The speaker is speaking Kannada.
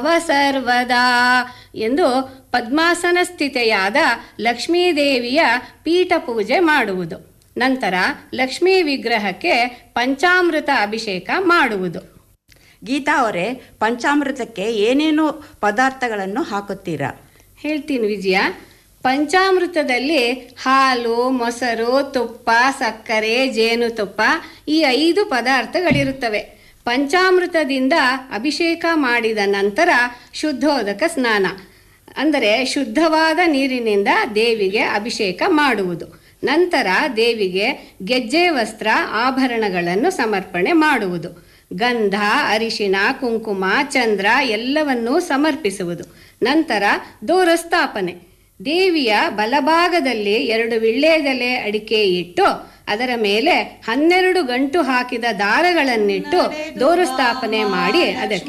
ಅವ ಸರ್ವದಾ ಎಂದು ಪದ್ಮಾಸನ ಸ್ಥಿತೆಯಾದ ಲಕ್ಷ್ಮೀದೇವಿಯ ಪೀಠ ಪೂಜೆ ಮಾಡುವುದು ನಂತರ ಲಕ್ಷ್ಮೀ ವಿಗ್ರಹಕ್ಕೆ ಪಂಚಾಮೃತ ಅಭಿಷೇಕ ಮಾಡುವುದು ಗೀತಾ ಅವರೇ ಪಂಚಾಮೃತಕ್ಕೆ ಏನೇನು ಪದಾರ್ಥಗಳನ್ನು ಹಾಕುತ್ತೀರಾ ಹೇಳ್ತೀನಿ ವಿಜಯ ಪಂಚಾಮೃತದಲ್ಲಿ ಹಾಲು ಮೊಸರು ತುಪ್ಪ ಸಕ್ಕರೆ ಜೇನುತುಪ್ಪ ಈ ಐದು ಪದಾರ್ಥಗಳಿರುತ್ತವೆ ಪಂಚಾಮೃತದಿಂದ ಅಭಿಷೇಕ ಮಾಡಿದ ನಂತರ ಶುದ್ಧೋದಕ ಸ್ನಾನ ಅಂದರೆ ಶುದ್ಧವಾದ ನೀರಿನಿಂದ ದೇವಿಗೆ ಅಭಿಷೇಕ ಮಾಡುವುದು ನಂತರ ದೇವಿಗೆ ಗೆಜ್ಜೆ ವಸ್ತ್ರ ಆಭರಣಗಳನ್ನು ಸಮರ್ಪಣೆ ಮಾಡುವುದು ಗಂಧ ಅರಿಶಿನ ಕುಂಕುಮ ಚಂದ್ರ ಎಲ್ಲವನ್ನೂ ಸಮರ್ಪಿಸುವುದು ನಂತರ ದೋರಸ್ಥಾಪನೆ ದೇವಿಯ ಬಲಭಾಗದಲ್ಲಿ ಎರಡು ವಿಳ್ಳೆದೆಲೆ ಅಡಿಕೆ ಇಟ್ಟು ಅದರ ಮೇಲೆ ಹನ್ನೆರಡು ಗಂಟು ಹಾಕಿದ ದಾರಗಳನ್ನಿಟ್ಟು ದೋರಸ್ಥಾಪನೆ ಮಾಡಿ ಅದಕ್ಕೆ